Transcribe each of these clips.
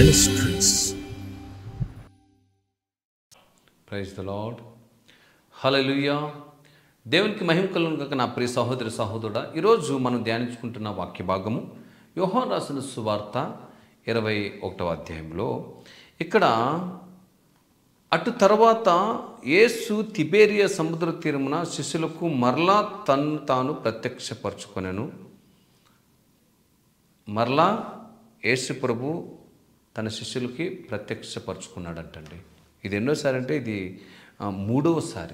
Ministries. Praise the Lord hallelujah దేవునికి మహిమ కలుగును కాక నా ప్రియ సహోదరి సహోదరుడా ఈరోజు మనం ధ్యానించుకుంటున్న వాక్య భాగము యోహాన్ రాసిన సువార్త ఇరవై ఒకటవ అధ్యాయంలో ఇక్కడ అటు తర్వాత యేసు తిబేరియా సముద్ర తీరమున శిష్యులకు మరలా తన్ను తాను ప్రత్యక్షపరచుకొనెను మరలా యేసు ప్రభు తన శిష్యులకి ప్రత్యక్షపరచుకున్నాడంటండి ఇది ఎన్నోసారి అంటే ఇది ఆ, మూడవసారి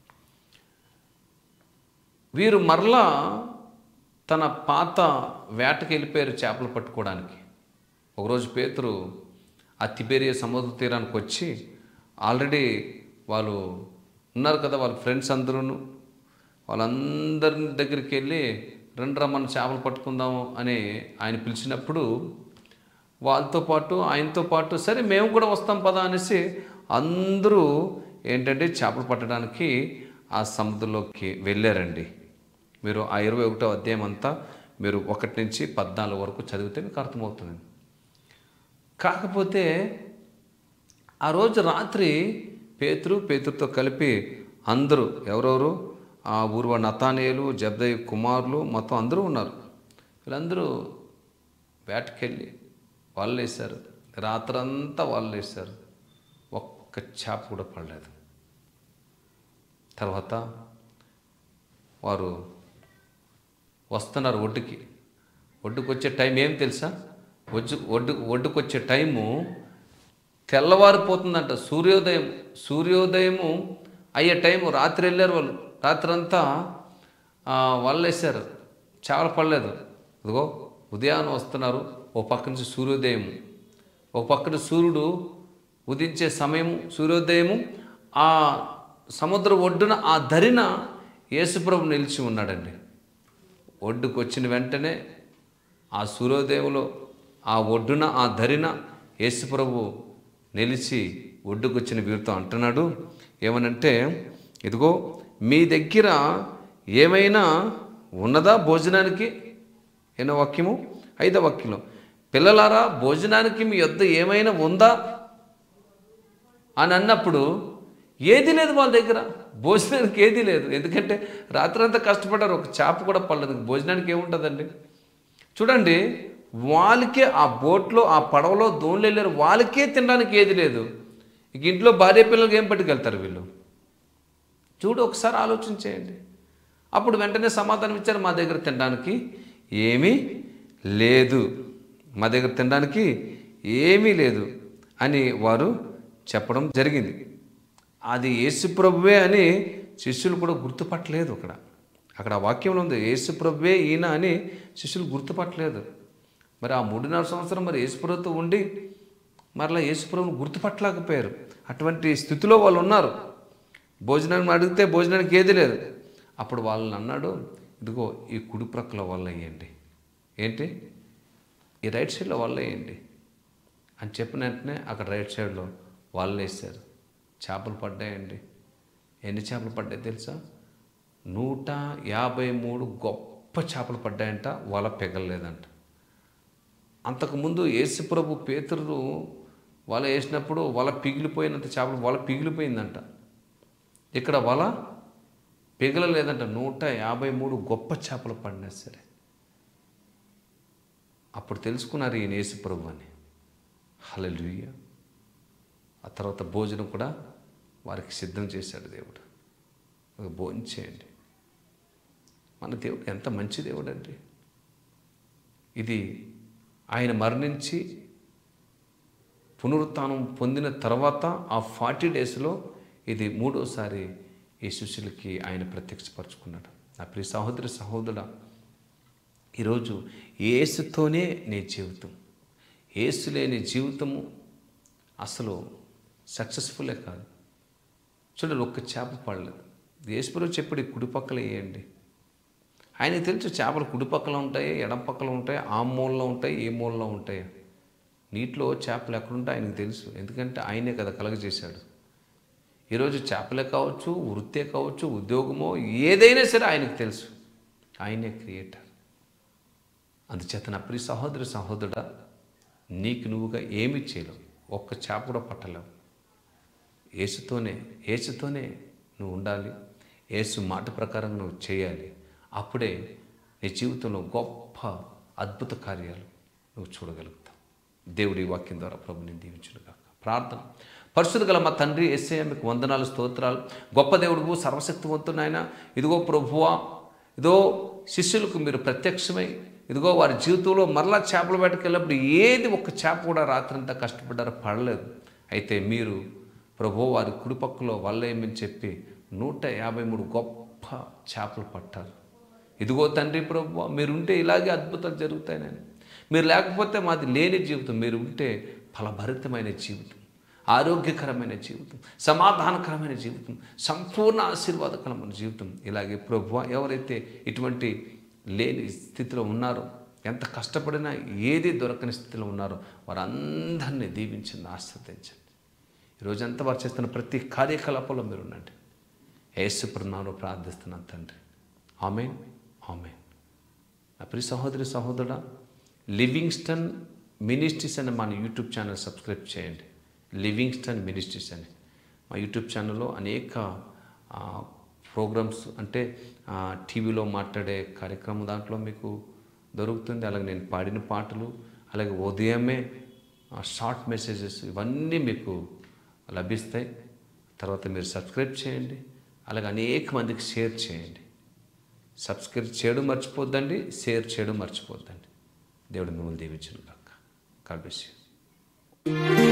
వీరు మరలా తన పాత వేటకి వెళ్ళిపోయారు చేపలు పట్టుకోవడానికి ఒకరోజు పేతురు ఆ తిబేరియా సముద్ర తీరానికి వచ్చి ఆల్రెడీ వాళ్ళు ఉన్నారు కదా వాళ్ళ ఫ్రెండ్స్ అందరూను వాళ్ళందరి దగ్గరికి వెళ్ళి రెండు రమ్మని చేపలు పట్టుకుందాం అని ఆయన పిలిచినప్పుడు వాళ్ళతో పాటు ఆయనతో పాటు సరే మేము కూడా వస్తాం పదా అనేసి అందరూ ఏంటంటే చేపలు పట్టడానికి ఆ సముద్రంలోకి వెళ్ళారండి మీరు ఆ ఇరవై ఒకటో అధ్యాయం అంతా మీరు ఒకటి నుంచి పద్నాలుగు వరకు చదివితే మీకు అర్థమవుతుంది కాకపోతే ఆ రోజు రాత్రి పేతురు పేతురుతో కలిపి అందరూ ఎవరెవరు ఆ ఊర్వ నతానేయులు జబ్దయ్య కుమారులు మొత్తం అందరూ ఉన్నారు వీళ్ళందరూ వేటకెళ్ళి వాళ్ళు వేశారు రాత్రంతా వాళ్ళు వేశారు ఒక్క చేప కూడా పడలేదు తర్వాత వారు వస్తున్నారు ఒడ్డుకి ఒడ్డుకు వచ్చే టైం ఏం తెలుసా ఒడ్డు ఒడ్డు ఒడ్డుకు వచ్చే టైము తెల్లవారిపోతుందంట సూర్యోదయం సూర్యోదయము అయ్యే టైము రాత్రి వెళ్ళారు వాళ్ళు రాత్రంతా ఆ, వాళ్ళు వేశారు చాలా పడలేదు ఇదిగో ఉదయాన్నే వస్తున్నారు ఓ పక్క నుంచి సూర్యోదయం ఒక పక్కన సూర్యుడు ఉదించే సమయము సూర్యోదయము ఆ సముద్ర ఒడ్డున ఆ ధరిన యేసుప్రభు నిలిచి ఉన్నాడండి ఒడ్డుకు వచ్చిన వెంటనే ఆ సూర్యోదయంలో ఆ ఒడ్డున ఆ ధరిన యేసుప్రభు నిలిచి ఒడ్డుకు వచ్చిన వీరితో అంటున్నాడు ఏమనంటే ఇదిగో మీ దగ్గర ఏమైనా ఉన్నదా భోజనానికి ఎన్నో వాక్యము ఐదో వాక్యంలో పిల్లలారా భోజనానికి మీ యొద్ద ఏమైనా ఉందా అని అన్నప్పుడు ఏది లేదు వాళ్ళ దగ్గర భోజనానికి ఏది లేదు ఎందుకంటే రాత్రంతా కష్టపడ్డారు ఒక చేప కూడా పడలేదు భోజనానికి ఏముంటుందండి చూడండి వాళ్ళకే ఆ బోట్లో ఆ పడవలో దోణులు వెళ్ళారు వాళ్ళకే తినడానికి ఏది లేదు ఇక ఇంట్లో భార్య పిల్లలకి ఏం పట్టుకెళ్తారు వీళ్ళు చూడు ఒకసారి ఆలోచన చేయండి అప్పుడు వెంటనే సమాధానం ఇచ్చారు మా దగ్గర తినడానికి ఏమీ లేదు మా దగ్గర తినడానికి ఏమీ లేదు అని వారు చెప్పడం జరిగింది అది యేసుప్రభువే అని శిష్యులు కూడా గుర్తుపట్టలేదు అక్కడ అక్కడ ఆ వాక్యంలో ఉంది యేసుప్రభువే ఈయన అని శిష్యులు గుర్తుపట్టలేదు మరి ఆ మూడున్నర సంవత్సరం మరి యేసుప్రభుతో ఉండి మరలా యేసుప్రభుని గుర్తుపట్టలేకపోయారు అటువంటి స్థితిలో వాళ్ళు ఉన్నారు భోజనాన్ని అడిగితే భోజనానికి ఏది లేదు అప్పుడు వాళ్ళని అన్నాడు ఇదిగో ఈ కుడి ప్రక్కల వల్ల వేయండి ఏంటి ఈ రైట్ సైడ్లో వల్ల వేయండి అని చెప్పిన వెంటనే అక్కడ రైట్ సైడ్లో వాళ్ళు వేసారు చేపలు పడ్డాయండి ఎన్ని చేపలు పడ్డాయి తెలుసా నూట యాభై మూడు గొప్ప చేపలు పడ్డాయంట వల పెగలలేదంట అంతకుముందు యేసుప్రభు పేతురు వల వేసినప్పుడు వల పిగిలిపోయినంత చేపలు వల పిగిలిపోయిందంట ఇక్కడ వల పిగలలేదంట నూట యాభై మూడు గొప్ప చేపలు పడినా సరే అప్పుడు తెలుసుకున్నారు ఈయన యేసుప్రభు అని హల్లెలూయా ఆ తర్వాత భోజనం కూడా వారికి సిద్ధం చేశాడు దేవుడు భోజనం చేయండి మన దేవుడు ఎంత మంచి దేవుడు అండి ఇది ఆయన మరణించి పునరుత్థానం పొందిన తర్వాత ఆ ఫార్టీ డేస్లో ఇది మూడోసారి ఈ శిష్యులకి ఆయన ప్రత్యక్షపరచుకున్నాడు నా ప్రియ సహోదరి సహోదరుడా ఈరోజు ఏసుతోనే నీ జీవితం ఏసు లేని జీవితము అసలు సక్సెస్ఫుల్లే కాదు చూడండి ఒక్క చేప పడలేదు యేసుప్రభు చెప్పాడు ఈ కుడి పక్కల వేయండి ఆయనకి తెలుసు చేపలు కుడి పక్కల ఉంటాయి ఎడం పక్కల ఉంటాయి ఆ మూలలో ఉంటాయి ఏ మూలలో ఉంటాయి నీటిలో చేపలు ఎక్కడుంటాయి ఆయనకు తెలుసు ఎందుకంటే ఆయనే కదా కలగజేశాడు ఈరోజు చేపలే కావచ్చు వృత్తే కావచ్చు ఉద్యోగమో ఏదైనా సరే ఆయనకు తెలుసు ఆయనే క్రియేటర్ అందుచేత నా ప్రియ సహోదరి సహోదరుడా నీకు నువ్వుగా ఏమీ చేయలేవు ఒక్క చేప కూడా పట్టలేవు ఏసుతోనే ఏసుతోనే నువ్వు ఉండాలి ఏసు మాట ప్రకారం నువ్వు చేయాలి అప్పుడే నీ జీవితంలో గొప్ప అద్భుత కార్యాలు నువ్వు చూడగలుగుతావు దేవుడి వాక్యం ద్వారా ప్రభు నేను దీవించునుగాక ప్రార్థన పరిశుద్ధ గల మా తండ్రి ఎస్ఐ మీకు వందనాలు స్తోత్రాలు గొప్ప దేవుడు సర్వశక్తివంతునాయన ఇదిగో ప్రభువా ఇదో శిష్యులకు మీరు ప్రత్యక్షమై ఇదిగో వారి జీవితంలో మరలా చేపల వేటకు వెళ్ళినప్పుడు ఏది ఒక్క చేప కూడా రాత్రంతా కష్టపడ్డారో పడలేదు అయితే మీరు ప్రభు వారి కుడిపక్కలో వల్లేమని చెప్పి నూట యాభై మూడు గొప్ప చేపలు పట్టారు ఇదిగో తండ్రి ప్రభు మీరుంటే ఇలాగే అద్భుతాలు జరుగుతాయి నేను మీరు లేకపోతే మాది లేని జీవితం మీరు ఉంటే ఫలభరితమైన జీవితం ఆరోగ్యకరమైన జీవితం సమాధానకరమైన జీవితం సంపూర్ణ ఆశీర్వాదకరమైన జీవితం ఇలాగే ప్రభు ఎవరైతే ఇటువంటి లేని స్థితిలో ఉన్నారో ఎంత కష్టపడినా ఏది దొరకని స్థితిలో ఉన్నారో వారందరినీ దీవించండి ఆశ్రదించండి ఈరోజంతా వారు చేస్తున్న ప్రతి కార్యకలాపంలో మీరు ఉండండి ఏసుప్రనామలో ప్రార్థిస్తున్నాను తండ్రి ఆమెన్ ఆమెన్ నా ప్రియ సహోదరి సహోదరుడా లివింగ్స్టన్ మినిస్ట్రీస్ అనే మన యూట్యూబ్ ఛానల్ సబ్స్క్రైబ్ చేయండి లివింగ్స్టన్ మినిస్ట్రీస్ అని మా యూట్యూబ్ ఛానల్లో అనేక ఆ, ప్రోగ్రామ్స్ అంటే ఆ, టీవీలో మాట్లాడే కార్యక్రమం దాంట్లో మీకు దొరుకుతుంది అలాగే నేను పాడిన పాటలు అలాగే ఉదయమే ఆ, షార్ట్ మెసేజెస్ ఇవన్నీ మీకు లభిస్తాయి తర్వాత మీరు సబ్స్క్రైబ్ చేయండి అలాగే అనేక మందికి షేర్ చేయండి సబ్స్క్రైబ్ చేయడం మర్చిపోద్దండి షేర్ చేయడం మర్చిపోద్దండి దేవుడు మిమ్మల్ని దీవించను కాక God bless you.